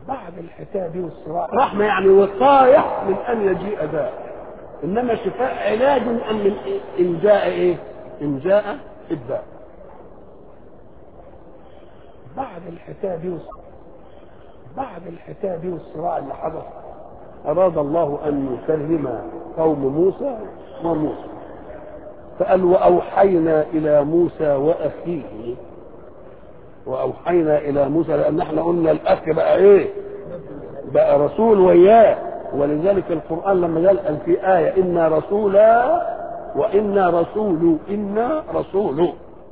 بعد الحكايه دي والصراع رحمه يعني وقايه من ان يجيء داء انما شفاء علاج ام من إيه؟ ان جاء ايه؟ ان جاء الداء بعد الحكايه دي والصراع بعد الحكايه دي والصراع اللي حدث اراد الله ان يكرم قوم موسى وموسى فقال واوحينا الى موسى واخيه واوحينا الى موسى لان احنا قلنا الاخ بقى ايه بقى رسول وياه ولذلك القران لما قال في ايه انا رسولا وانا رسول انا رسول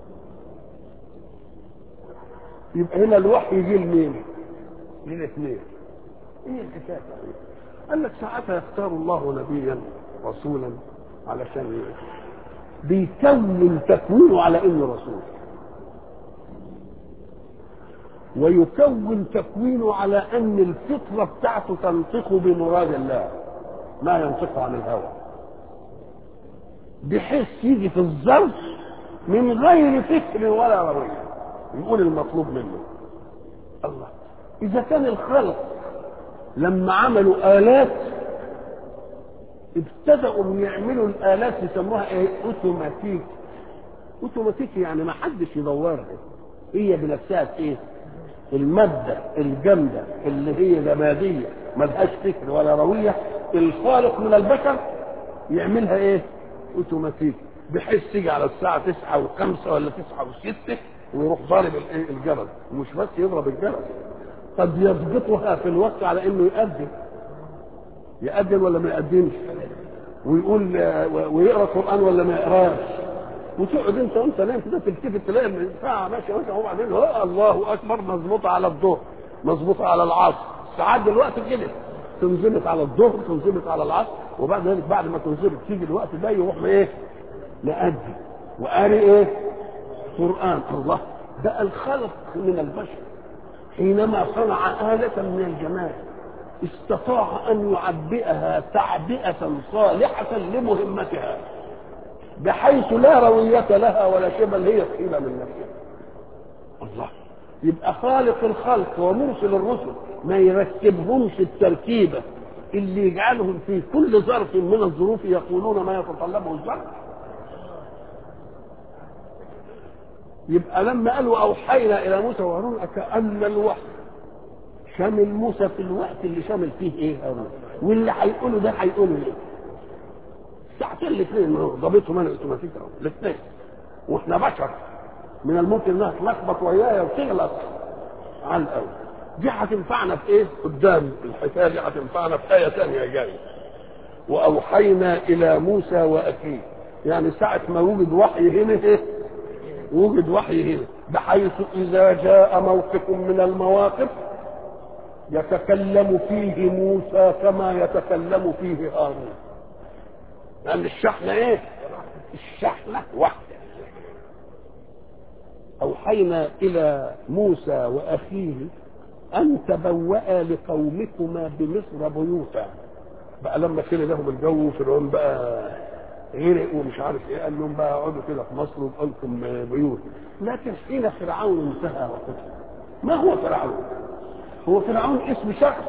يبقى هنا الوحي يجي لمين؟ للاثنين ايه الحكايه قال لك ساعتها يختار الله نبيا رسولا علشان ايه؟ بيكون تكوينه على انه رسول ويكون تكوينه على ان الفطره بتاعته تنطق بمراد الله ما ينطق عن الهوى بحيث يجي في الظرف من غير فكر ولا رويه يقول المطلوب منه الله اذا كان الخلق لما عملوا الات ابتدأوا يعملوا الآلات يسموها ايه؟ اوتوماتيك. اوتوماتيك يعني ما حدش يدورها. هي بنفسها ايه؟ المادة الجامدة اللي هي جمادية ملهاش فكر ولا روية الخالق من البشر يعملها ايه؟ اوتوماتيك بحيث تيجي على الساعة 9 و5 ولا 9 و6 ويروح ضارب الجرس ومش بس يضرب الجرس قد يضبطها في الوقت على انه يؤذن يأذن ولا ما يأذنش ويقول ويقرا قران ولا ما يقراش وتقعد انت وانت نايم كده تلتفت تلاقي الساعه ماشيه ماشيه وبعدين هو الله اكبر مظبوطه على الظهر مظبوطه على العصر ساعات دلوقتي كده تنظبط على الظهر تنظبط على العصر وبعد ذلك بعد ما تنظبط تيجي الوقت ده يروح ايه؟ نأدي وقاري ايه؟ قران الله ده الخلق من البشر حينما صنع آلة من الجمال استطاع ان يعبئها تعبئه صالحه لمهمتها بحيث لا رويه لها ولا شيء بل هي ثقيله من نفسها الله يبقى خالق الخلق ومرسل الرسل ما يركبهمش التركيبه اللي يجعلهم في كل ظرف من الظروف يقولون ما يتطلبه الظرف يبقى لما قالوا اوحينا الى موسى وهارون كان الوحي شامل موسى في الوقت اللي شامل فيه ايه هارون واللي هيقوله ده هيقوله ايه ساعتين الاثنين ضابطهم انا اوتوماتيك اهو الاثنين واحنا بشر من الممكن انها تلخبط ويايا وتغلط على الاول دي هتنفعنا في ايه قدام الحكايه دي هتنفعنا في ايه ثانيه جايه واوحينا الى موسى واخيه يعني ساعه ما وجد وحي هنا ايه وجد وحي هنا بحيث اذا جاء موقف من المواقف يتكلم فيه موسى كما يتكلم فيه هارون لأن الشحنة إيه؟ الشحنة واحدة أوحينا إلى موسى وأخيه أن تبوأ لقومكما بمصر بيوتا بقى لما كده لهم الجو فرعون بقى غرق ومش عارف ايه قال لهم بقى اقعدوا كده في مصر وابقى لكم بيوت لكن حين فرعون انتهى وقته ما هو فرعون؟ هو فرعون اسم شخص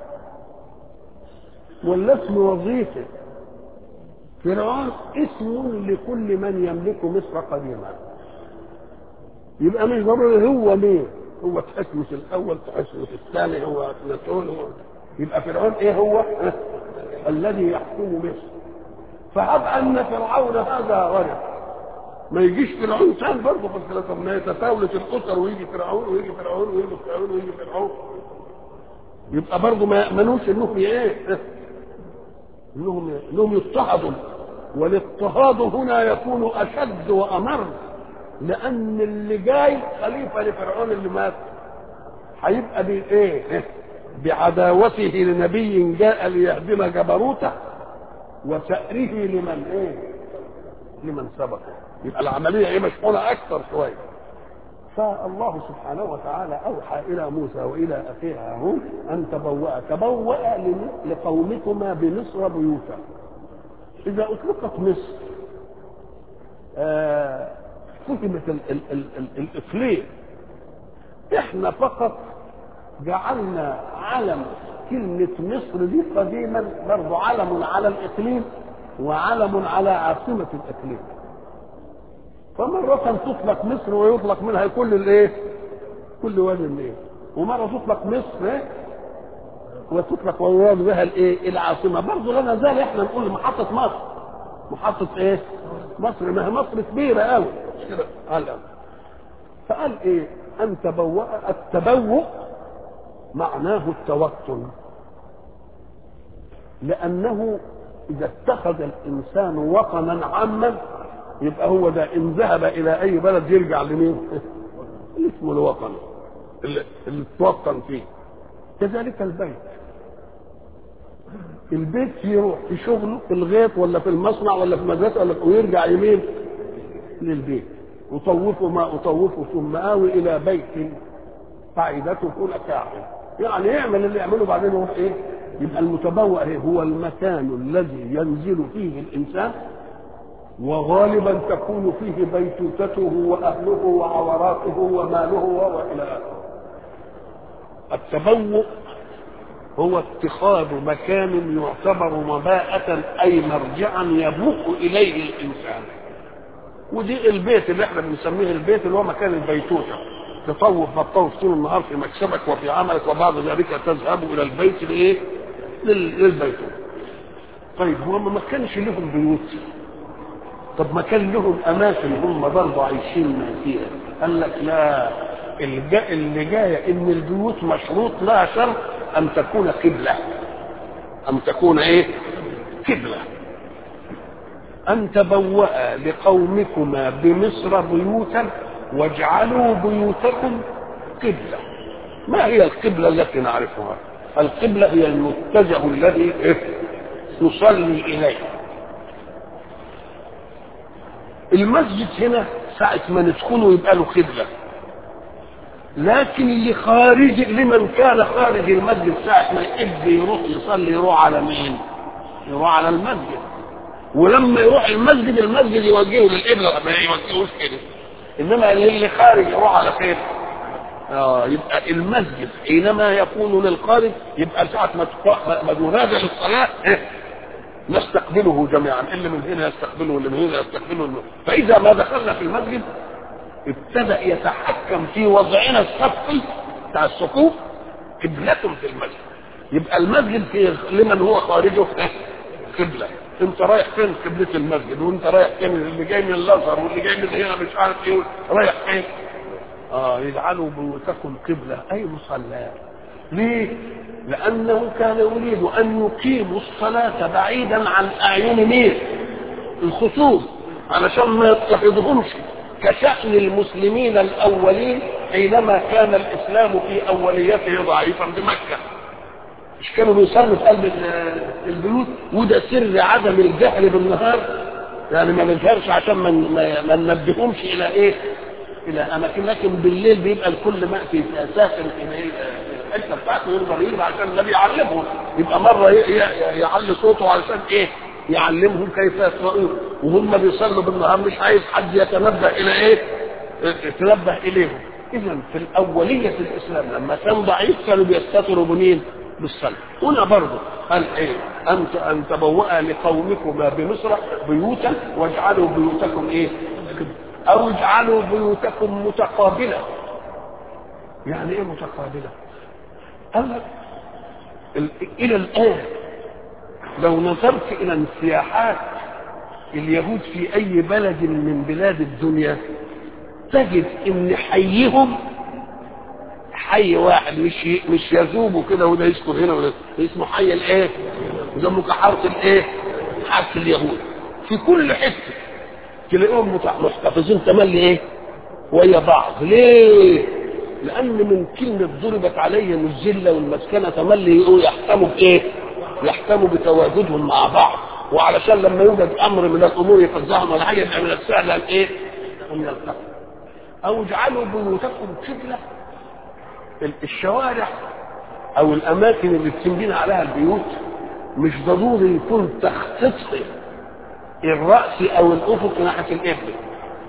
ولا اسم وظيفه فرعون اسم لكل من يملك مصر قديما يبقى مش ضروري هو مين هو تحسمس الاول تحسمس الثاني هو اخناتون هو يبقى فرعون ايه هو الذي يحكم مصر فهب ان فرعون هذا غرق ما يجيش فرعون ثاني برضه في الخلافه ما يتفاولت الاسر ويجي فرعون ويجي فرعون ويجي فرعون ويجي فرعون يبقى برضه ما يامنوش انهم ايه انهم انهم يضطهدوا والاضطهاد هنا يكون اشد وامر لان اللي جاي خليفه لفرعون اللي مات هيبقى بايه بعداوته لنبي جاء ليهدم جبروته وسأره لمن ايه لمن سبقه يبقى العمليه ايه مشحونه اكثر شويه فالله سبحانه وتعالى اوحى الى موسى والى اخيه هارون ان تبوأ تبوأ لقومكما بمصر بيوتا اذا اطلقت مصر آه فهمت ال ال ال ال الاقليم احنا فقط جعلنا علم كلمة مصر دي قديما برضو علم على الإقليم وعلم على عاصمة الإقليم فمرة تطلق مصر ويطلق منها كل الايه؟ كل وادي الايه؟ ومرة تطلق مصر إيه؟ وتطلق ويراد بها الايه؟ العاصمة برضه لا نزال احنا نقول محطة مصر محطة ايه؟ مصر ما هي مصر كبيرة قوي كده قال فقال ايه؟ أن تبوأ التبوء معناه التوطن لأنه إذا اتخذ الإنسان وطنا عاما يبقى هو ده إن ذهب إلى أي بلد يرجع لمين؟ اللي اسمه الوطن اللي, اللي توطن فيه كذلك البيت البيت يروح في شغله في الغيط ولا في المصنع ولا في المدرسة ولا ويرجع يمين للبيت أطوفه ما أطوفه ثم آوي إلى بيت قاعدته كعبة يعني يعمل اللي يعمله بعدين يروح إيه؟ يبقى المتبوأ هو المكان الذي ينزل فيه الإنسان وغالبا تكون فيه بيتوتته وأهله وعوراته وماله وإلى آخره التبوء هو اتخاذ مكان يعتبر مباءة أي مرجعا يبوء إليه الإنسان ودي البيت اللي احنا بنسميه البيت اللي هو مكان البيتوتة تطوف بتطوف طول النهار في مكسبك وفي عملك وبعد ذلك تذهب إلى البيت لإيه؟ للبيتوتة طيب هو ما كانش لهم بيوت طب ما كان لهم اماكن هم برضه عايشين فيها قال لك لا اللي جايه ان البيوت مشروط لها شرط ان تكون قبله ان تكون ايه قبله ان تبوأ لقومكما بمصر بيوتا واجعلوا بيوتكم قبله ما هي القبله التي نعرفها القبله هي المتجه الذي نصلي اليه المسجد هنا ساعة ما ندخله يبقى له قبلة لكن اللي خارج لمن كان خارج المسجد ساعة ما يحب يروح يصلي يروح على مين؟ يروح على المسجد ولما يروح المسجد المسجد يوجهه للقبلة ما يوجهوش كده انما اللي خارج يروح على فين؟ اه يبقى المسجد حينما يكون للخارج يبقى ساعة ما ما تنادى للصلاة إيه؟ نستقبله جميعا اللي من هنا يستقبله واللي من هنا يستقبله اللي. فاذا ما دخلنا في المسجد ابتدا يتحكم في وضعنا الصفي بتاع الصفوف قبلة في المسجد يبقى المسجد في لمن هو خارجه قبله انت رايح فين قبلة المسجد وانت رايح فين اللي جاي من الازهر واللي جاي من هنا مش عارف ايه رايح فين اه يجعلوا بيوتكم قبله اي مصلاه ليه؟ لأنه كان يريد أن يقيموا الصلاة بعيدا عن أعين مين؟ الخصوم علشان ما يضطهدهمش كشأن المسلمين الأولين حينما كان الإسلام في أوليته ضعيفا بمكة مش كانوا بيصلوا في قلب البيوت وده سر عدم الجهل بالنهار يعني ما نجهرش عشان ما ما ننبههمش الى ايه؟ الى اماكن لكن بالليل بيبقى الكل مأتي ساكن في الحته بتاعته يقدر يجري عشان النبي يعلمهم يبقى مره يعلي صوته علشان ايه؟ يعلمهم كيف يقرؤون وهم بيصلوا بالنهار مش عايز حد يتنبه الى ايه؟ يتنبه اليهم اذا في الاوليه الاسلام لما كان ضعيف كانوا بيستتروا بمين؟ بالصلاه هنا برضه قال ايه؟ انت ان تبوأ لقومكما بمصر بيوتا واجعلوا بيوتكم ايه؟ او اجعلوا بيوتكم متقابله يعني ايه متقابله؟ قال لك الى الان لو نظرت الى انسياحات اليهود في اي بلد من بلاد الدنيا تجد ان حيهم حي واحد مش مش يذوبوا كده وده يسكن هنا وده اسمه حي الايه؟ يسموه كحاره الايه؟ حاره اليهود في كل حته تلاقيهم محتفظين تملي ايه؟ ويا بعض ليه؟ لان من كلمه ضربت عليهم الذله والمسكنه تملي يحكموا بايه؟ يحكموا بتواجدهم مع بعض وعلشان لما يوجد امر من الامور يفزعهم ولا حاجه يبقى من السهل الايه؟ من القتل او اجعلوا بيوتكم قبله الشوارع او الاماكن اللي بتنبني عليها البيوت مش ضروري يكون تخطيط الراس او الافق ناحيه القبله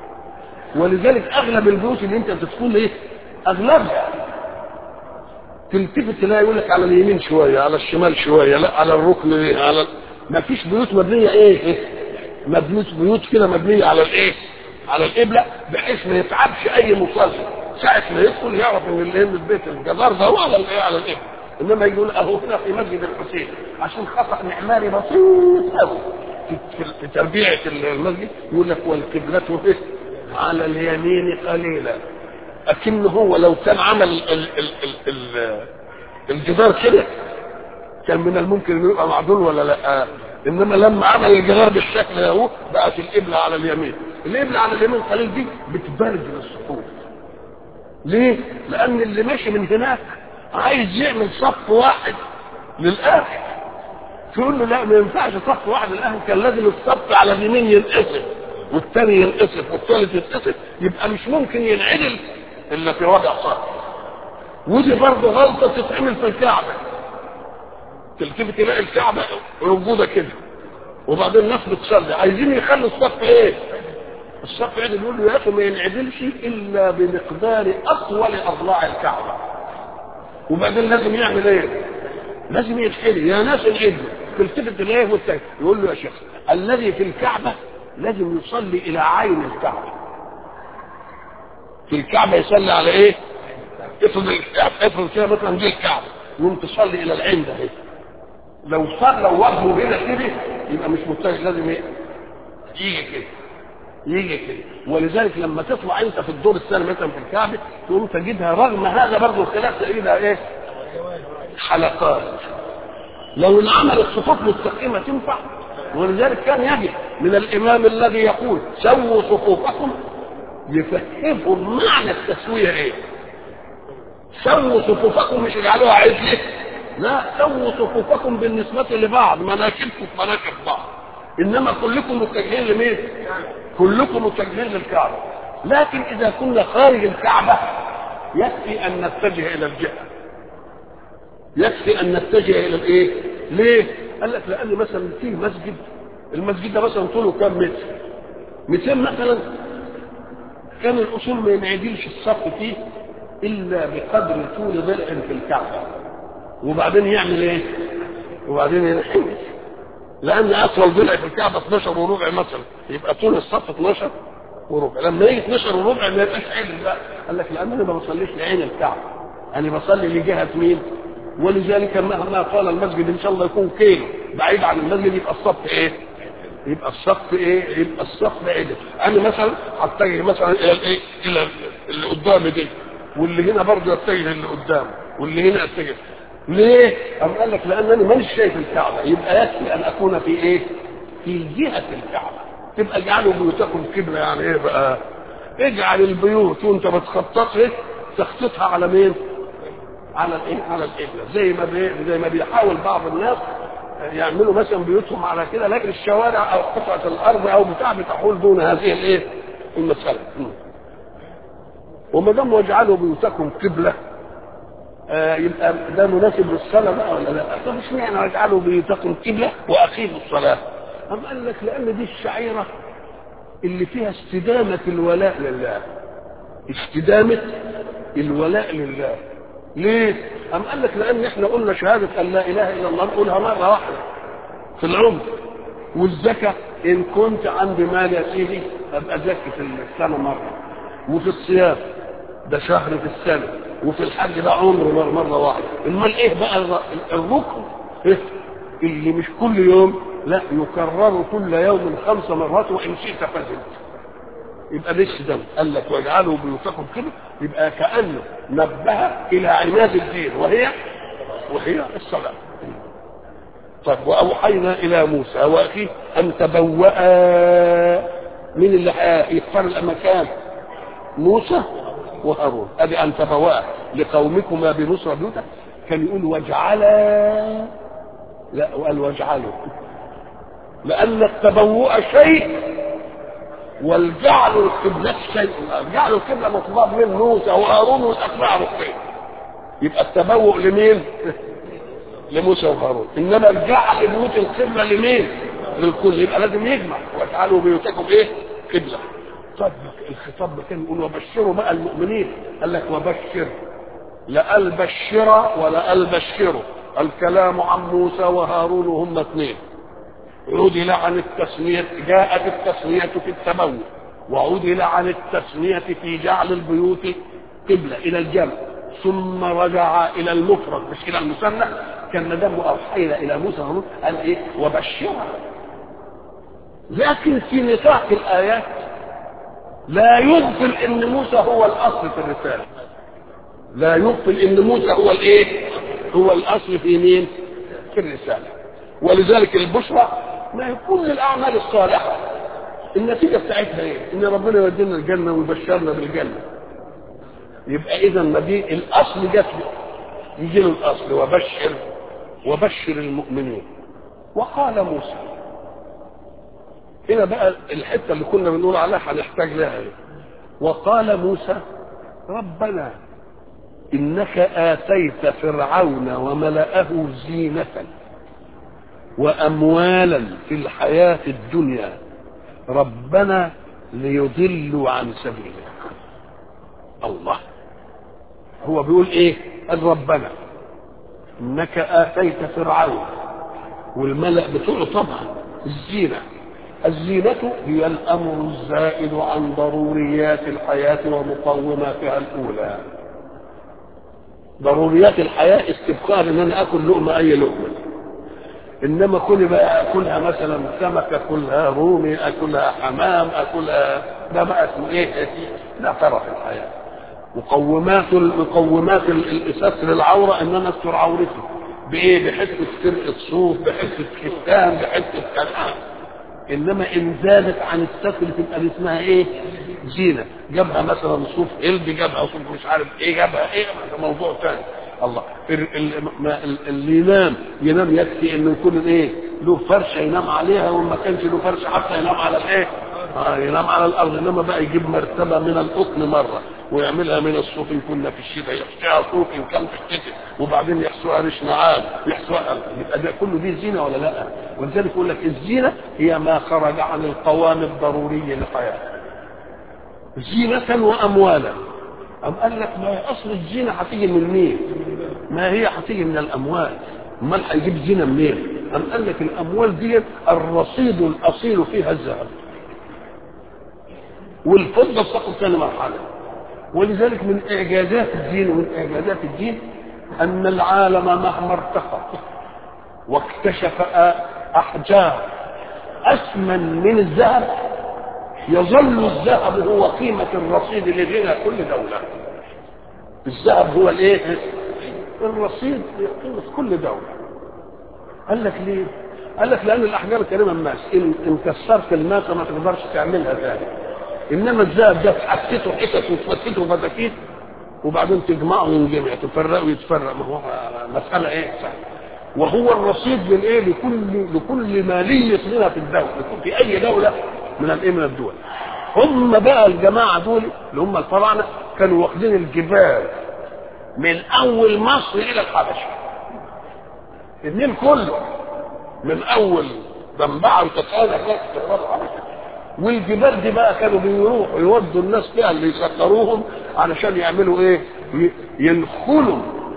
ولذلك اغلب البيوت اللي انت بتدخل ايه اغلبها تلتفت تلاقي يقول لك على اليمين شويه على الشمال شويه لا على الركن إيه؟ على ما فيش بيوت مبنيه ايه, إيه؟ مبنية بيوت كده مبنيه على الايه على القبله بحيث ما يتعبش اي مصلي ساعه ما يدخل يعرف ان اللي من البيت الجدار ده هو على الايه على القبله انما يقول اهو هنا في مسجد الحسين عشان خطا معماري بسيط قوي في, في, في تربيعه المسجد يقول لك والقبله إيه؟ على اليمين قليلا اكن هو لو كان عمل ال ال ال ال الجدار كده كان من الممكن انه يبقى معدول ولا لا انما لما عمل الجدار بالشكل ده اهو بقت القبله على اليمين القبله على اليمين قليل دي بتبرد الصفوف ليه؟ لان اللي ماشي من هناك عايز يعمل صف واحد للاخر تقول له لا ما ينفعش صف واحد للاخر كان لازم الصف على اليمين ينقسم والثاني ينقسم والثالث ينقسم يبقى مش ممكن ينعدل الا في وضع صف ودي برضه غلطه تتعمل في الكعبه تلتفت تلاقي الكعبه موجوده كده وبعدين الناس بتصلي عايزين يخلوا الصف ايه؟ الصف عدل يقول له يا اخي ما ينعدلش الا بمقدار اطول اضلاع الكعبه وبعدين لازم يعمل ايه؟ لازم يتحري يا ناس العدل تلتفت تلاقيه والتاني يقول له يا شيخ الذي في الكعبه لازم يصلي الى عين الكعبه في الكعبه يصلي على ايه؟ افرض الكعبه افرض كده مثلا دي الكعبه يقوم تصلي الى العين ده لو صار لو وجهه هنا كده يبقى مش متجه لازم ايه؟ يجي كده يجي كده ولذلك لما تطلع انت في الدور الثاني مثلا في الكعبه تقوم تجدها رغم هذا برضه الخلاف تجدها ايه؟ حلقات لو انعمل الصفوف مستقيمه تنفع ولذلك كان يجب من الامام الذي يقول سووا صفوفكم يفهمهم معنى التسويه ايه؟ سووا صفوفكم مش اجعلوها عدله لا سووا صفوفكم بالنسبة لبعض مناكبكم في مناكب بعض إنما كلكم متجهين لمين؟ كلكم متجهين للكعبة لكن إذا كنا خارج الكعبة يكفي أن نتجه إلى الجهة يكفي أن نتجه إلى الإيه؟ ليه؟ قال لك لأن مثلا في مسجد المسجد ده مثلا طوله كام متر؟ 200 مثلا كان الأصول ما ينعدلش الصف فيه إلا بقدر طول ضلع في الكعبة وبعدين يعمل ايه وبعدين ينحنس لان اطول ضلع في الكعبه 12 وربع مثلا يبقى طول الصف 12 وربع لما يجي 12 وربع ما يبقاش عدل بقى قال لك لان انا ما بصليش لعين الكعبه انا بصلي لجهه مين ولذلك مهما قال المسجد ان شاء الله يكون كيلو بعيد عن المسجد يبقى الصف ايه يبقى الصف ايه يبقى الصف عدل انا مثلا اتجه مثلا الى الايه الى اللي قدامي دي واللي هنا برضه يتجه اللي قدامه واللي هنا يتجه ليه؟ أم قال لك لأنني مانيش شايف الكعبة يبقى يكفي أن أكون في إيه؟ في جهة الكعبة تبقى اجعلوا بيوتكم قبلة يعني إيه بقى؟ اجعل البيوت وأنت بتخطط إيه؟ تخطيطها على مين؟ على الإيه؟ على القبلة زي ما بي... زي ما بيحاول بعض الناس يعملوا مثلا بيوتهم على كده لكن الشوارع أو قطعة الأرض أو بتاع بتحول دون هذه الإيه؟ المسألة. وما دام واجعلوا بيوتكم قبله آه يبقى ده مناسب للصلاة بقى ولا لا؟ طب اشمعنى واجعلوا بيوتكم قبلة وأقيموا الصلاة؟ أم قال لك لأن دي الشعيرة اللي فيها استدامة الولاء لله. استدامة الولاء لله. ليه؟ أم قال لك لأن احنا قلنا شهادة أن لا إله إلا الله نقولها مرة واحدة في العمر. والزكاة إن كنت عندي مال يا سيدي أبقى زكي في السنة مرة. وفي الصيام ده شهر في السنة وفي الحج ده عمر مرة واحدة امال ايه بقى الركن إيه؟ اللي مش كل يوم لا يكرر كل يوم خمس مرات وان شئت فزد يبقى ليش ده قال لك واجعلوا بيوتكم كده يبقى كانه نبه الى عماد الدين وهي وهي الصلاه طب واوحينا الى موسى واخيه ان تبوأ من اللي يختار المكان موسى وهارون ادي ان تبوا لقومكما بمصر بيوتا كان يقول واجعلا لا وقال واجعلوا لان التبوء شيء والجعل القبلة شيء جعل القبلة مطلوب من موسى وهارون والاتباع رقين يبقى التبوء لمين؟ لموسى وهارون انما الجعل بيوت القبلة لمين؟ للكل يبقى لازم يجمع واجعلوا بيوتكم ايه؟ قبله طب الخطاب كان يقول وبشروا بقى المؤمنين قال لك وبشر لقال بشر ولقال بشره الكلام عن موسى وهارون هم اثنين عدل عن التسمية جاءت التسمية في التبوء وعدل عن التسمية في جعل البيوت قبلة إلى الجمع ثم رجع إلى المفرد مش إلى المثنى كان ما دام أوحينا إلى موسى وهارون قال إيه وبشره لكن في نطاق الآيات لا يغفل ان موسى هو الاصل في الرساله لا يغفل ان موسى هو الايه هو الاصل في مين في الرساله ولذلك البشرى ما يكون للاعمال الصالحه النتيجه بتاعتها ايه ان ربنا يودينا الجنه ويبشرنا بالجنه يبقى اذا ما دي الاصل جت يجي له الاصل وبشر وبشر المؤمنين وقال موسى هنا بقى الحته اللي كنا بنقول عليها هنحتاج لها إيه؟ وقال موسى ربنا انك اتيت فرعون وملأه زينة واموالا في الحياة الدنيا ربنا ليضلوا عن سبيلك الله هو بيقول ايه قال ربنا انك اتيت فرعون والملأ بتوعه طبعا الزينه الزينة هي الأمر الزائد عن ضروريات الحياة ومقوماتها الأولى ضروريات الحياة استبقاء ان انا اكل لقمة اي لقمة انما كل بقى اكلها مثلا سمك اكلها رومي اكلها حمام اكلها ده بقى اسمه ايه ده طرف الحياة مقومات مقومات ستر العورة ان انا استر عورتي بايه بحته فرقه صوف بحته كتان بحته كلام انما ان زادت عن الستر تبقى دي اسمها ايه زينه جابها مثلا صوف قلب جابها صوف مش عارف ايه جابها ايه ده موضوع ثاني الله ال- ال- ما- ال- اللي ينام ينام يكفي انه يكون ايه له فرشه ينام عليها وما كانش له فرشه حتى ينام على الايه آه ينام على الارض انما بقى يجيب مرتبه من القطن مره ويعملها من الصوف ان كنا في الشتاء يحشيها صوف ان كان في الشتاء وبعدين يحشوها ريش نعام يحشوها يبقى ده كله دي زينه ولا لا؟ ولذلك يقول لك الزينه هي ما خرج عن القوام الضروري للحياه. زينة وأموالا أم قال لك ما هي أصل الزينة هتيجي من مين؟ ما هي هتيجي من الأموال أمال هيجيب زينة منين؟ أم قال لك الأموال دي الرصيد الأصيل فيها الذهب والفضة بتاخد ثاني مرحلة ولذلك من إعجازات الدين ومن إعجازات الدين أن العالم مهما ارتقى واكتشف أحجار أثمن من الذهب يظل الذهب هو قيمة الرصيد لغنى كل دولة الذهب هو الايه الرصيد لقيمة كل دولة قال لك ليه قال لك لأن الأحجار الكريمة الناس إن, إن كسرت الماسة ما تقدرش تعملها ثاني إنما الذهب ده تحكته حتت وتفتته فتاكيت وبعدين تجمعه وينجمع تفرقه ويتفرق ما هو مسألة إيه سهل. وهو الرصيد للايه لكل لكل ماليه لنا في الدوله لكل- في اي دوله من الايه من الدول هم بقى الجماعه دول اللي هم الفراعنه كانوا واخدين الجبال من اول مصر الى الحبشه النيل كله من اول دنبعه وتتعالى والجبال دي بقى كانوا بيروحوا يودوا الناس فيها اللي يسكروهم علشان يعملوا ايه ي- ينخلوا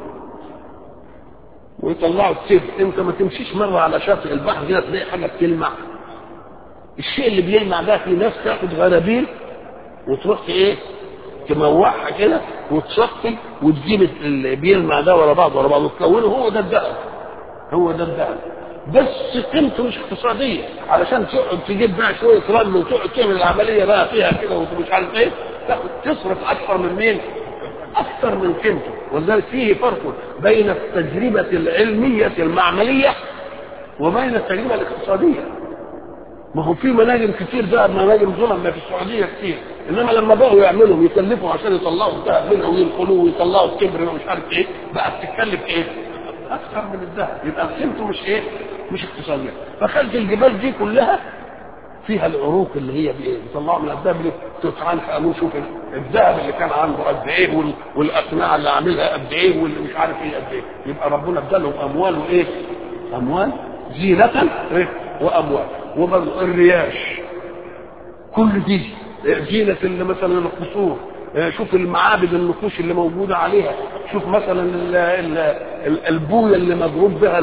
ويطلعوا السيف انت ما تمشيش مره على شاطئ البحر كده تلاقي حاجه بتلمع الشيء اللي بيلمع ده في ناس تاخد غرابيل وتروح ايه تموعها كده وتصفي وتجيب اللي بيلمع ده ورا بعض ورا بعض وتكونه هو ده الذهب هو ده الذهب بس قيمته مش اقتصاديه علشان تقعد تجيب بقى شويه رمل وتقعد تعمل العمليه بقى فيها كده ومش عارف ايه تاخد تصرف اكثر من مين؟ اكثر من قيمته ولذلك فيه فرق بين التجربه العلميه المعمليه وبين التجربه الاقتصاديه ما هو في مناجم كتير ذهب مناجم ظلم ما في السعوديه كتير انما لما بقوا يعملوا يكلفوا عشان يطلعوا الذهب منها وينقلوه ويطلعوا الكبر ومش عارف ايه بقى بتتكلف ايه؟ اكثر من الذهب يبقى قيمته مش ايه؟ مش اقتصاديه فخلت الجبال دي كلها فيها العروق اللي هي بايه؟ بيطلعوا من الذهب اللي تتعال قالوا شوف الذهب اللي كان عنده قد ايه وال- والاقنعه اللي عاملها قد ايه واللي مش عارف ايه قد ايه يبقى ربنا ادالهم اموال وايه؟ اموال زينة إيه؟ واموال وبرضه الرياش كل دي زينة اللي مثلا القصور شوف المعابد النقوش اللي موجوده عليها شوف مثلا ال ال ال البويه اللي مضروب بها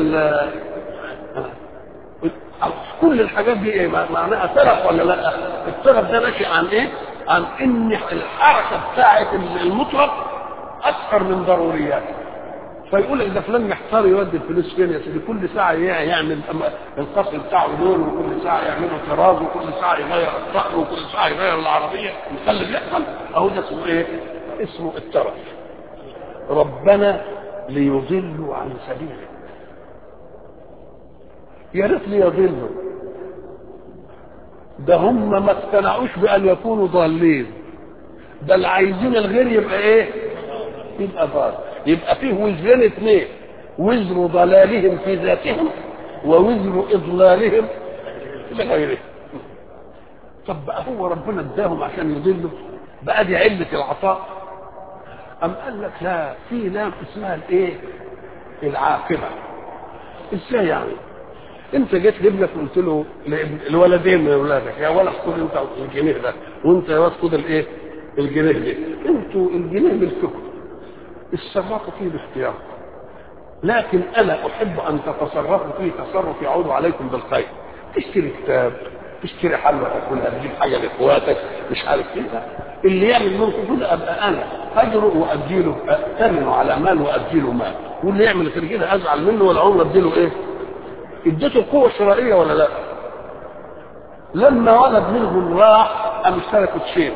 كل الحاجات دي ايه معناها ترف ولا لا الترف ده ناشئ عن ايه عن ان الحركه بتاعه المطرب اكثر من ضرورياته فيقول اذا فلان محتار يودي الفلوس فين يا سيدي كل ساعه يعمل القصر بتاعه دول وكل ساعه يعملوا طراز وكل ساعه يغير الطقم وكل ساعه يغير العربيه يخلي يحصل اهو ده اسمه ايه؟ اسمه الترف ربنا ليضلوا عن سبيلك يا ريت ليضلوا ده هم ما اقتنعوش بان يكونوا ضالين بل عايزين الغير يبقى ايه؟ يبقى ضال يبقى فيه وزرين اثنين وزر ضلالهم في ذاتهم ووزر اضلالهم لغيرهم طب بقى هو ربنا اداهم عشان يضلوا بقى دي عله العطاء ام قال لك لا في لام اسمها الايه العاقبه ازاي يعني انت جيت لابنك قلت له الولدين من اولادك يا ولد خد انت الجنيه ده وانت يا ولد خد الايه الجنيه ده انتوا الجنيه ملككم الصرافة فيه باختيار لكن انا احب ان تتصرفوا فيه تصرف يعود عليكم بالخير تشتري كتاب تشتري حلوى تاكلها تجيب حاجه لاخواتك مش عارف كده اللي يعمل منكم كده ابقى انا اجره واديله اتمنه على مال واديله مال واللي يعمل غير كده ازعل منه ولا عمر اديله ايه؟ اديته القوه الشرائيه ولا لا؟ لما ولد منهم راح قام اشترى كوتشين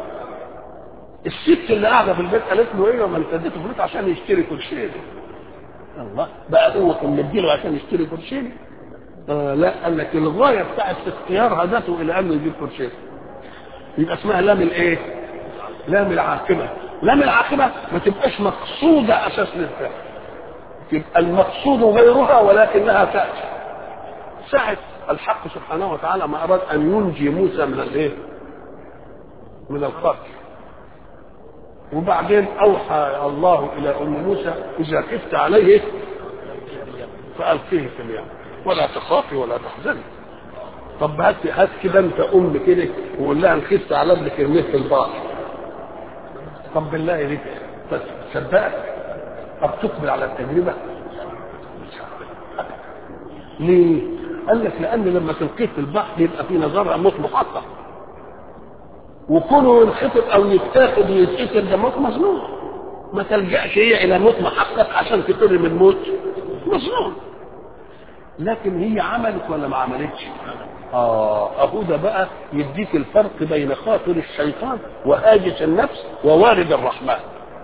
الست اللي قاعده في البيت قالت له ايه ما انت اديته فلوس عشان يشتري كرسي الله بقى هو كان مديله عشان يشتري كرسي آه لا قال لك الغايه بتاعت اختيار هدته الى انه يجيب كرسي يبقى اسمها لام الايه؟ لام العاقبه لام العاقبه ما تبقاش مقصوده اساس للفعل يبقى المقصود غيرها ولكنها تاتي ساعه الحق سبحانه وتعالى ما اراد ان ينجي موسى من الايه؟ من القتل وبعدين اوحى الله الى ام موسى اذا خفت عليه فالقيه في اليم ولا تخافي ولا تحزني طب هات هات كده انت ام كده وقول لها ان خفت على ابنك ارميه في البحر طب بالله دي تصدقك طب تقبل على التجربه ليه؟ قال لك لان لما تلقيه في البحر يبقى في نظرها موت محقق وكونه ينخطب او يتاخد ويتقتل ده موت مظنون ما تلجاش هي الى موت محقق عشان تفر من موت مظنون لكن هي عملت ولا ما عملتش اه اهو ده بقى يديك الفرق بين خاطر الشيطان وهاجس النفس ووارد الرحمن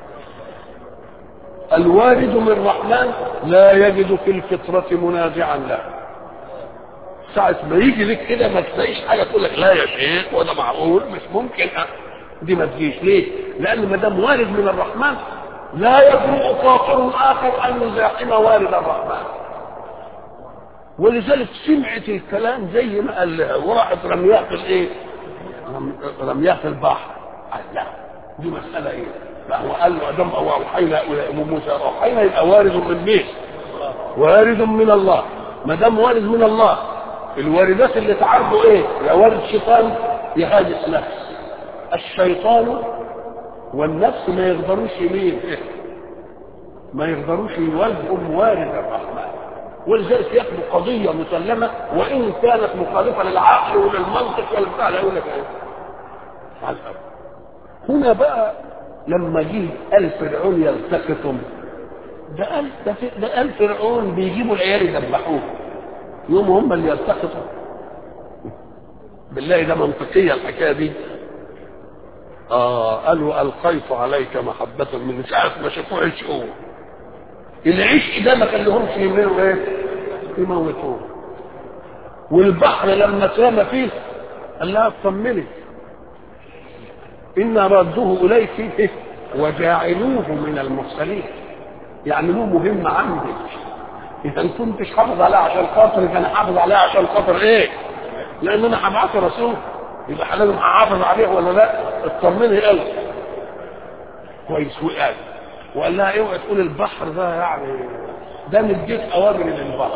الوارد من الرحمن لا يجد في الفطرة منازعا له ساعة ما يجي لك كده ما تلاقيش حاجة تقول لك لا يا شيخ وده معقول مش ممكن دي ما تجيش ليه؟ لأن ما دام وارد من الرحمن لا يجرؤ خاطر آخر أن يزاحم وارد الرحمن ولذلك سمعت الكلام زي ما قال لها وراحت رمياه في الايه؟ رمياه في البحر قال لا دي مسألة ايه؟ فهو قال له ادم او اوحينا الى ام موسى اوحينا يبقى وارد من مين؟ وارد من الله ما دام وارد من الله الواردات اللي تعرضه ايه؟ يا وارد شيطان يا هاجس نفس الشيطان والنفس ما يقدروش يمين ما يقدروش يواجهوا موارد الرحمن ولذلك ياخدوا قضيه مسلمه وان كانت مخالفه للعقل وللمنطق والبتاع لا يقول لك ايه؟ على الأرض. هنا بقى لما جه قال فرعون يلتقطهم ده قال ده, في- ده قال فرعون بيجيبوا العيال يذبحوه يوم هم اللي يلتقطوا بالله ده منطقيه الحكايه دي اه قالوا القيت عليك محبه من ساعه ما شافوه عشقوه العشق ده ما خليهمش يعملوا ايه؟ يموتوه والبحر لما اترمى فيه قال لها اطمني إن ردوه إليك وجاعلوه من المرسلين يعملوه مهم عندك إذا أنت كنتش حافظ عليه عشان خاطر كان حافظ عليه عشان خاطر إيه؟ لأن أنا هبعته رسول يبقى لازم أحافظ عليه ولا لا؟ اطمني قوي كويس وقال وقال لها اوعي تقول البحر ده يعني ده مديت أوامر للبحر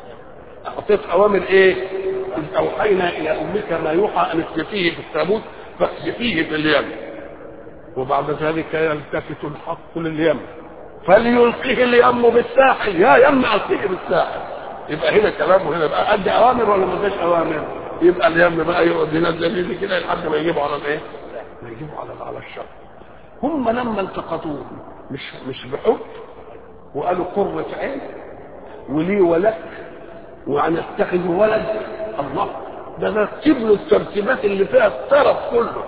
أعطيت أوامر إيه؟ إذ أوحينا إلى أمك ما يوحى أن اكتفيه في التابوت فاقذفيه في اليم وبعد ذلك يلتفت الحق لليم فليلقيه اليم بالساحل يا يم القيه بالساحل يبقى هنا كلام وهنا بقى ادي اوامر ولا ما اديش اوامر يبقى اليم بقى يقعد ينزل يدي كده لحد ما يجيبوا على الايه؟ ما يجيبوا على على الشر هم لما التقطوه مش مش بحب وقالوا قرة عين ولي ولك وهنتخذ ولد الله ده رتب له الترتيبات اللي فيها الطرف كله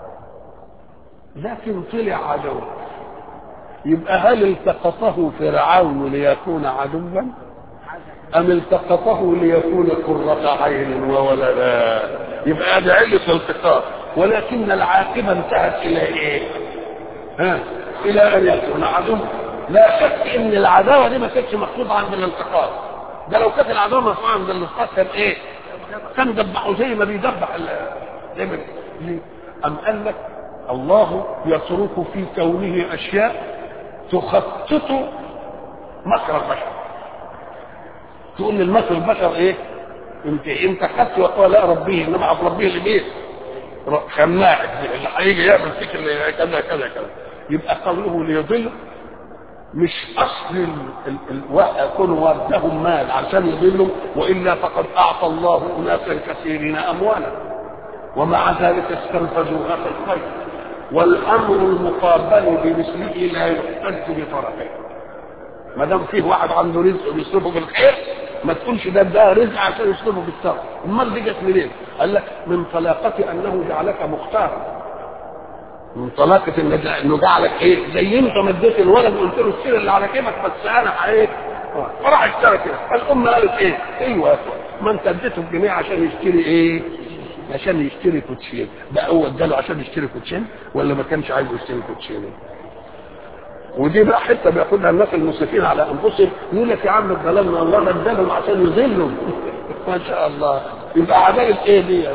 لكن طلع عدو يبقى هل التقطه فرعون ليكون عدوا ام التقطه ليكون قرة عين وولدا يبقى هذا علة التقاط ولكن العاقبة انتهت الى ايه ها الى ان يكون عدوا لا شك ان العداوة دي ما كانتش مقصودة عند الالتقاط ده لو كانت العداوة مقصودة عند الالتقاط كان ايه كان دبحه زي ما بيدبح زي ما ليه؟ ام قال لك الله يترك في كونه اشياء تخطط مكر البشر تقول للمكر البشر ايه انت انت خدت وقال لا ربيه انما عبد ربيه لمين خماعك اللي هيجي يعمل فيك اللي كذا كذا كذا يبقى قوله ليضل مش اصل الواحد يكون وردهم مال عشان يضلوا والا فقد اعطى الله اناسا كثيرين اموالا ومع ذلك استنفذوها في الخير والامر المقابل بمثله لا يحتج بطرفين ما دام فيه واحد عنده رزق بيصرفه في الخير ما تقولش ده ده رزق عشان يصرفه في الشر امال دي جت منين؟ قال لك من طلاقة انه جعلك مختارا من طلاقة انه جعلك ايه؟ زي انت مديت الولد وقلت له اشتري اللي على كيفك بس انا ايه؟ فراح اشترى كده فالام قالت ايه؟ ايوه ما انت اديته الجنيه عشان يشتري ايه؟ عشان يشتري كوتشين ده هو اداله عشان يشتري كوتشين ولا ما كانش عايز يشتري كوتشين ودي بقى حته بياخدها الناس المسرفين على انفسهم يقول لك يا عم ظلمنا الله ده ادالهم عشان يذلهم ما شاء الله يبقى عداله ايه دي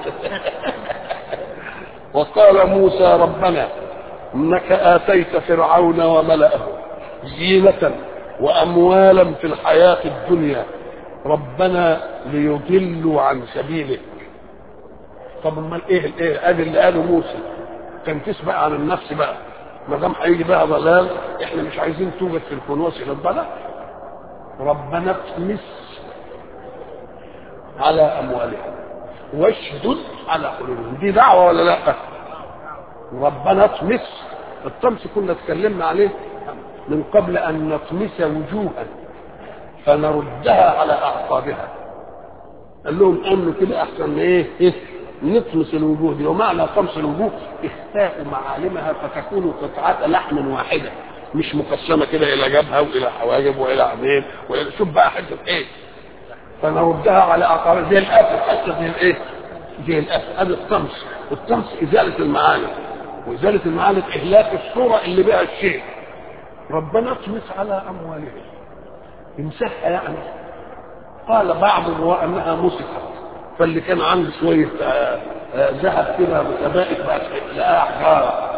وقال موسى ربنا انك اتيت فرعون وملأه زينة واموالا في الحياة الدنيا ربنا ليضلوا عن سبيلك طب امال ايه الايه ادي اللي قاله موسى كان تسبق عن النفس بقى ما دام هيجي بقى ضلال احنا مش عايزين توجد في الكون وصل الضلال ربنا اطمس على اموالهم واشدد على قلوبهم دي دعوه ولا لا ربنا اطمس الطمس كنا اتكلمنا عليه من قبل ان نطمس وجوها فنردها على اعقابها قال لهم امنوا كده احسن من ايه, إيه؟ نطمس الوجوه دي ومعنى طمس الوجوه اخفاء معالمها فتكون قطعات لحم واحده مش مقسمه كده الى جبهه والى حواجب والى عينين والى شوف بقى حته ايه فنردها على اعقابها زي الاسد حته زي الايه؟ زي الاسد هذا الطمس الطمس ازاله المعالم وازاله المعالم اهلاك الصوره اللي بها الشيء ربنا اطمس على اموالهم امسحها يعني قال بعضهم وانها مسكت فاللي كان عنده شويه ذهب كده متبائك بقى لقاها حجاره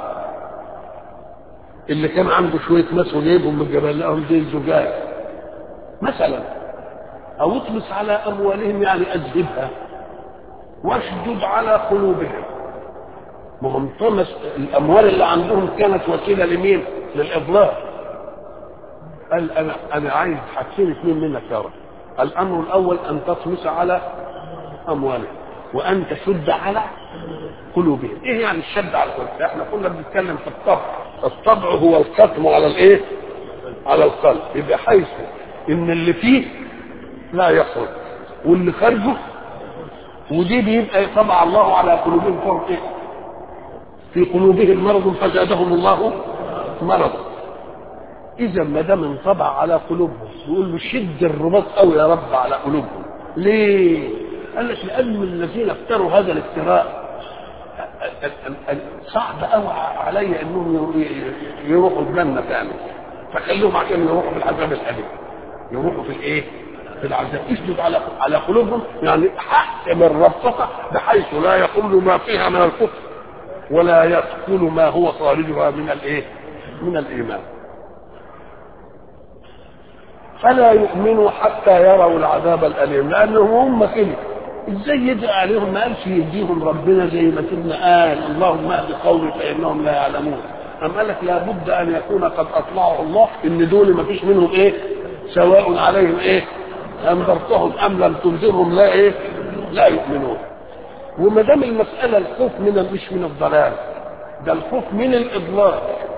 اللي كان عنده شويه مس وجايبهم من الجبل لقاهم زي الزجاج مثلا او اطمس على اموالهم يعني اذهبها واشدد على قلوبهم ما هم طمس الاموال اللي عندهم كانت وسيله لمين؟ للاضلال قال انا انا عايز حاجتين اثنين منك يا رب الامر الاول ان تطمس على اموالهم وان تشد على قلوبهم ايه يعني الشد على القلوب احنا كنا بنتكلم في الطبع الطبع هو الختم على الايه على القلب يبقى حيث ان اللي فيه لا يخرج واللي خارجه ودي بيبقى طبع الله على قلوبهم فوق ايه في قلوبهم مرض فزادهم الله مرضا اذا ما دام انطبع على قلوبهم يقول له شد الرباط قوي يا رب على قلوبهم ليه قال لك لان الذين افتروا هذا الافتراء صعب قوي علي انهم يروحوا الجنه تاني فخليهم عشان يروحوا في العذاب الاليم يروحوا في الايه؟ في العذاب اشدد على على قلوبهم يعني حكم الربطه بحيث لا يقول ما فيها من الكفر ولا يدخل ما هو خارجها من الايه؟ من الايمان فلا يؤمنوا حتى يروا العذاب الاليم لانهم هم كده ازاي يدعي عليهم ما قالش يديهم ربنا زي ما سيدنا قال اللهم اهد قومي فانهم لا يعلمون أم قال لك لابد ان يكون قد اطلعه الله ان دول ما فيش منهم ايه سواء عليهم ايه انذرتهم ام لم تنذرهم لا ايه لا يؤمنون وما دام المساله الخوف من مش من الضلال ده الخوف من الاضلال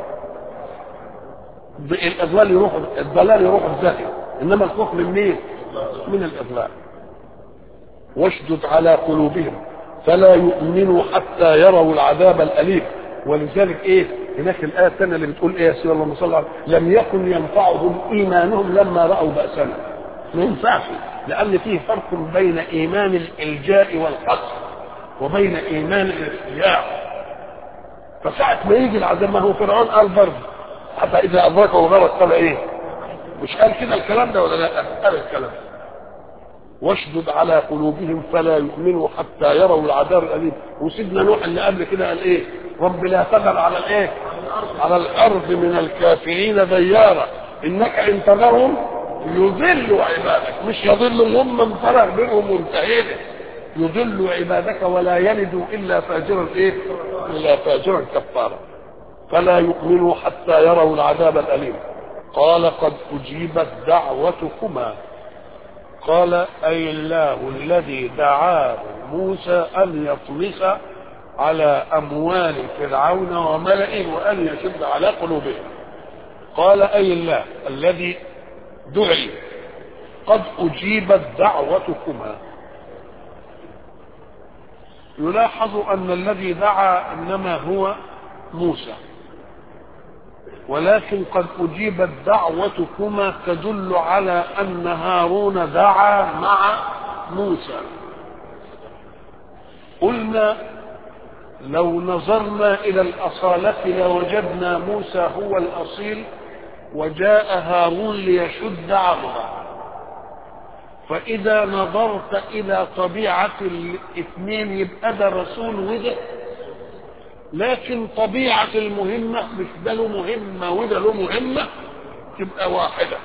الاضلال يروح الضلال يروح الزهر انما الخوف من مين؟ من الاضلال واشدد على قلوبهم فلا يؤمنوا حتى يروا العذاب الاليم ولذلك ايه هناك الايه الثانيه اللي بتقول ايه يا سيدنا اللهم صل على لم يكن ينفعهم ايمانهم لما راوا باسنا ما ينفعش لان فيه فرق بين ايمان الالجاء والقصر وبين ايمان الاستياء فساعة ما يجي العذاب ما هو فرعون قال برضه حتى اذا ادركه الغرق قال ايه مش قال كده الكلام ده ولا لا قال الكلام واشدد على قلوبهم فلا يؤمنوا حتى يروا العذاب الاليم وسيدنا نوح اللي قبل كده قال ايه رب لا تذر على الايه على الارض من الكافرين ديارا انك ان تذرهم يضلوا عبادك مش يضلوا هم انفرغ بهم وانتهينا يضلوا عبادك ولا يلدوا الا فاجرا ايه الا فاجرا كفارا فلا يؤمنوا حتى يروا العذاب الاليم قال قد اجيبت دعوتكما قال أي الله الذي دعاه موسى أن يطمس على أموال فرعون وملئه وأن يشد على قلوبهم قال أي الله الذي دعي قد أجيبت دعوتكما يلاحظ أن الذي دعا إنما هو موسى ولكن قد أجيبت دعوتكما تدل على أن هارون دعا مع موسى قلنا لو نظرنا إلى الأصالة لوجدنا موسى هو الأصيل وجاء هارون ليشد عرضه فإذا نظرت إلى طبيعة الاثنين يبقى ده رسول وده لكن طبيعة المهمة مش ده له مهمة وده له مهمة تبقى واحدة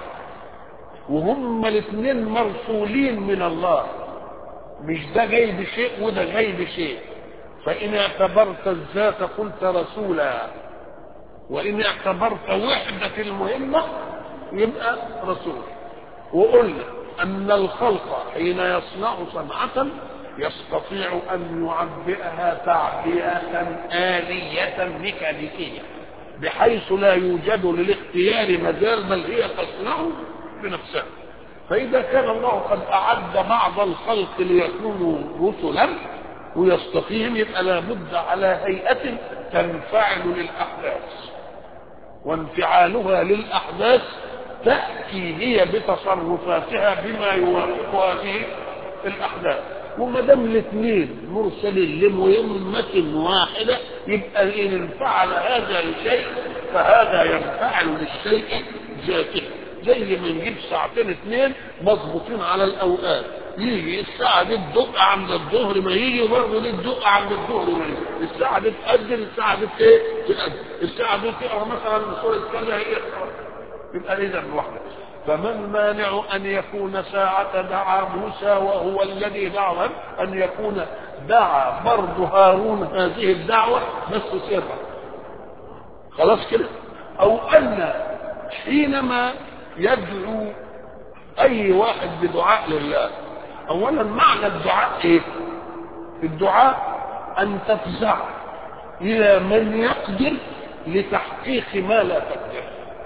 وهم الاثنين مرسولين من الله مش ده جاي بشيء وده جاي بشيء فإن اعتبرت الذات قلت رسولا وإن اعتبرت وحدة المهمة يبقى رسول وقلنا أن الخلق حين يصنع صنعة يستطيع أن يعبئها تعبئة آلية ميكانيكية بحيث لا يوجد للاختيار مجال بل هي تصنع بنفسها فإذا كان الله قد أعد بعض الخلق ليكونوا رسلا ويستقيم يبقى لابد على هيئة تنفعل للأحداث وانفعالها للأحداث تأتي هي بتصرفاتها بما يوافق هذه الأحداث وما دام الاثنين مرسلين لمهمة واحدة يبقى إن انفعل هذا لشيء فهذا ينفعل للشيء ذاته زي ما نجيب ساعتين اثنين مضبوطين على الأوقات يجي الساعة دي تدق عند الظهر ما يجي برضه دي تدق عند الظهر ما يجي الساعة دي تأذن الساعة دي ايه؟ تأذن الساعة دي تقرا مثلا سورة كذا هي يبقى إذا واحدة فمن مانع أن يكون ساعة دعا موسى وهو الذي دعا أن يكون دعا برضه هارون هذه الدعوة بس سرا خلاص كده أو أن حينما يدعو أي واحد بدعاء لله أولا معنى الدعاء إيه؟ الدعاء أن تفزع إلى من يقدر لتحقيق ما لا تقدر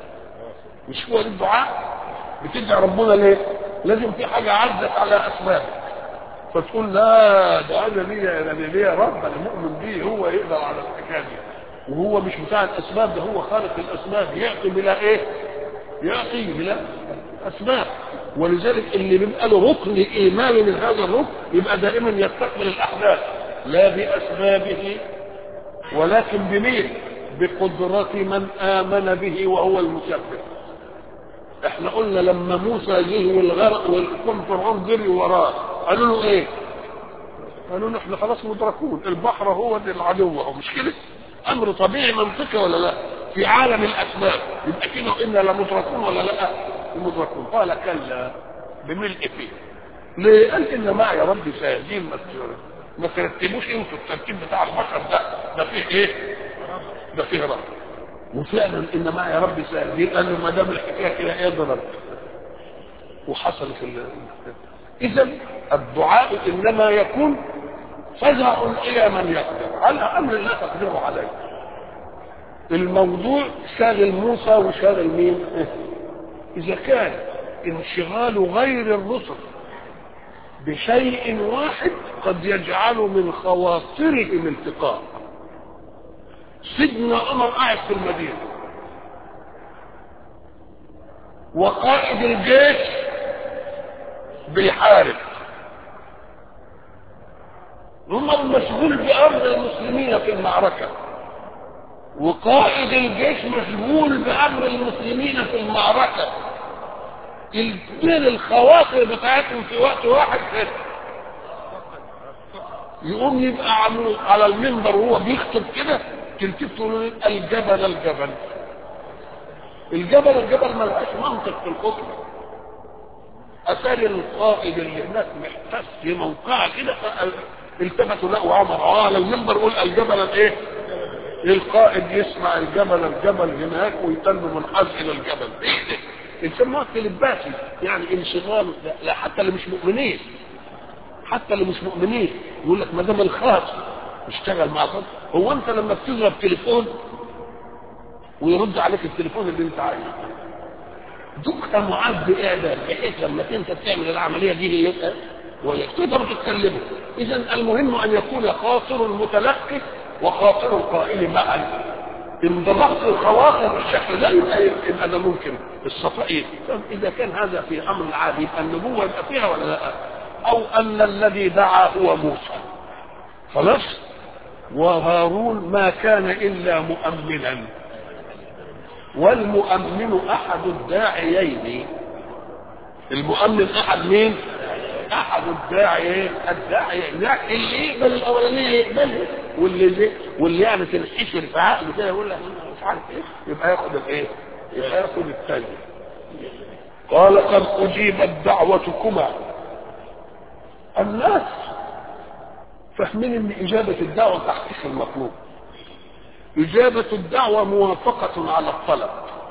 مش هو الدعاء بتدعي ربنا ليه لازم في حاجة عدت على أسبابك فتقول لا ده أنا ليا أنا ليا رب أنا مؤمن بيه هو يقدر على الحكاية دي وهو مش بتاع الأسباب ده هو خالق الأسباب يعطي بلا إيه يعطي بلا أسباب ولذلك اللي بيبقى له ركن إيماني من هذا الركن يبقى دائما يستقبل الأحداث لا بأسبابه ولكن بمين بقدرة من آمن به وهو المسبب احنا قلنا لما موسى جه والغرق والكون فرعون جري وراه قالوا له ايه قالوا له احنا خلاص مدركون البحر هو العدو هو مش كده امر طبيعي منطقي ولا لا في عالم الاسباب يبقى كده انا لمدركون ولا لا مدركون قال كلا بملء فيه ليه؟ قال ان معي ربي سيهدين ما ت- ما ترتبوش انتوا الترتيب بتاع البشر ده ده فيه ايه؟ ده فيه رب وفعلا ان معي ربي سيهدين قال له ما دام الحكايه كده ايه ضرب وحصل في ال... اذا الدعاء انما يكون فزع الى من يقدر على امر لا تقدر عليه الموضوع شاغل موسى وشاغل مين اذا كان انشغال غير الرسل بشيء واحد قد يجعل من خواطرهم التقاء سيدنا عمر قاعد في المدينه وقائد الجيش بيحارب عمر مشغول بامر المسلمين في المعركه وقائد الجيش مشغول بامر المسلمين في المعركه الاثنين الخواطر بتاعتهم في وقت واحد كده يقوم يبقى عامل على المنبر وهو بيخطب كده تلتفت له الجبل الجبل الجبل الجبل ملهاش منطق في الخطبه اتاري القائد اللي هناك محتس في موقعه كده التفتوا لقوا عمر اه لو المنبر يقول الجبل الايه القائد يسمع الجبل الجبل هناك ويتم منحاز الى الجبل ايه ده يسموها تلباسي يعني انشغال لا حتى اللي مش مؤمنين حتى اللي مش مؤمنين يقول لك ما دام الخاص اشتغل مع صدق هو انت لما بتضرب تليفون ويرد عليك التليفون اللي انت عايزه دكتور معد باعداد بحيث لما انت تعمل العمليه دي يبقى وتقدر تتكلمه اذا المهم ان يكون خاطر المتلقي وخاطر القائل معا ان ضبطت الخواطر بالشكل ده يبقى يبقى ده ممكن الصفاء طب اذا كان هذا في امر العادي يبقى النبوه يبقى فيها ولا لا؟ او ان الذي دعا هو موسى خلاص وهارون ما كان الا مؤمنا والمؤمن احد الداعيين المؤمن احد مين احد الداعي الداعي اللي يقبل الاولانيه يقبلها واللي زي واللي يعني تنحشر في عقله كده يقول لك مش عارف ايه يبقى ياخد الايه يبقى ياخد الثاني قال قد اجيبت دعوتكما الناس فاهمين ان اجابه الدعوه تحقيق المطلوب اجابه الدعوه موافقه على الطلب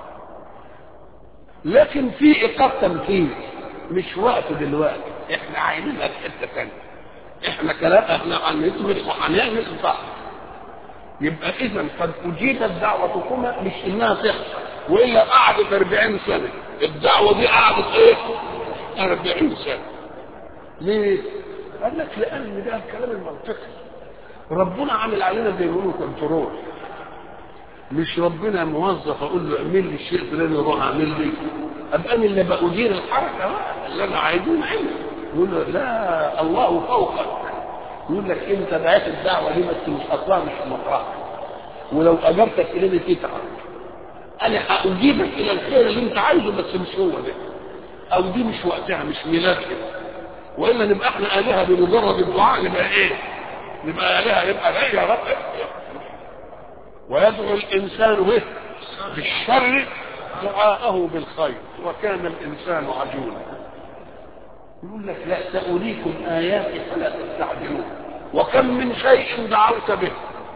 لكن في ايقاف تنفيذ مش وقت دلوقتي احنا عايزينها في حته ثانيه احنا كلام احنا هنثبت وهنعمل صح يبقى اذا قد اجيبت دعوتكما مش انها تحصل والا قعدت 40 سنه الدعوه دي قعدت ايه 40 سنه ليه قال لك لان ده الكلام المنطقي ربنا عامل علينا زي ما بيقولوا كنترول مش ربنا موظف اقول له اعمل لي الشيء فلان يروح اعمل لي ابقى انا اللي بأدير الحركه بقى اللي انا عايزين اعمل يقول له لا الله فوقك يقول لك انت دعيت الدعوه دي بس مش اصلها مش مطرحك ولو اجبتك اليه تتعب انا هاجيبك الى الخير اللي انت عايزه بس مش هو ده او دي مش وقتها مش ميلاد كده والا نبقى احنا الهه بمجرد الدعاء نبقى ايه؟ نبقى الهه يبقى لا يا رب ويدعو الانسان به بالشر دعاءه بالخير وكان الانسان عجولا يقول لك لا سأريكم آياتي فلا تستعجلون وكم من شيء دعوت به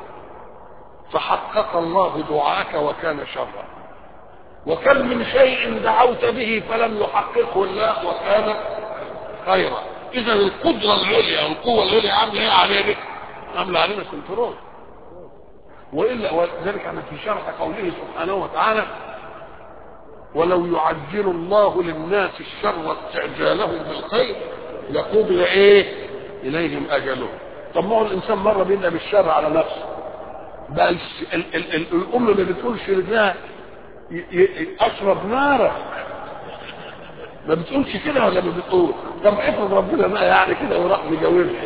فحقق الله دعاءك وكان شرا وكم من شيء دعوت به فلم يحققه الله وكان خيرا اذا القدره العليا والقوه العليا عامله ايه علينا؟ عامله علينا كنترول والا ولذلك انا في شرح قوله سبحانه وتعالى ولو يعجل الله للناس الشر استعجالهم بالخير لقضي ايه اليهم اجلهم طب ما هو الانسان مره بيبدا بالشر على نفسه بقى ال ال ال ال الام ما بتقولش لابنها اشرب نارك ما بتقولش كده ولا ما بتقول طب افرض ربنا بقى يعني كده وراح مجاوبها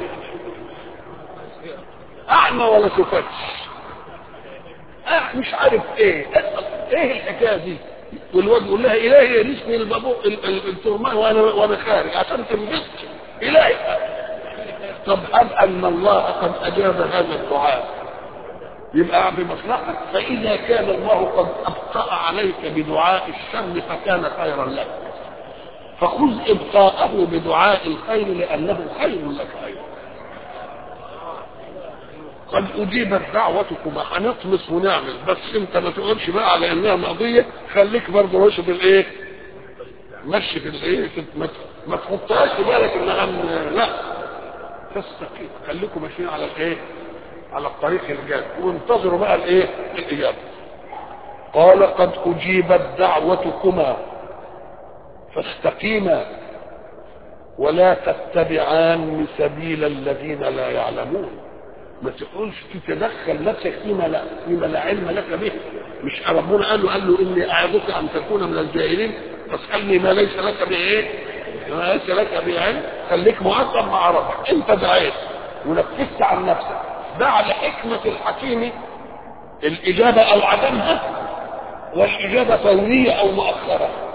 اعمى ولا شفتش أه مش عارف ايه ايه الحكايه دي والواد يقول لها الهي يرثني البابو الترمان وانا وانا خارج عشان تنبسط الهي طب هب ان الله قد اجاب هذا الدعاء يبقى بمصلحتك فاذا كان الله قد ابطا عليك بدعاء الشر فكان خيرا لك فخذ ابقاءه بدعاء الخير لانه خير لك ايضا قد اجيبت دعوتكما هنطمس ونعمل بس انت ما تقولش بقى على انها مقضيه خليك برضه ماشي في الايه؟ مشي في الايه؟ ما- ما تحطهاش في بالك انها م- لا تستقيم خليكم ماشيين على الايه؟ على الطريق الجاد وانتظروا بقى الايه؟ الاجابه قال قد اجيبت دعوتكما فاستقيما ولا تتبعان سبيل الذين لا يعلمون ما تقولش تتدخل نفسك فيما لا فيما لا علم لك به مش ربنا قال له قال له اني اعظك ان تكون من الجاهلين فاسالني ما ليس لك به ايه؟ ما ليس لك به علم خليك مؤدب مع ربك انت دعيت ونفذت عن نفسك دع لحكمه الحكيم الاجابه او عدمها والاجابه فوريه او مؤخره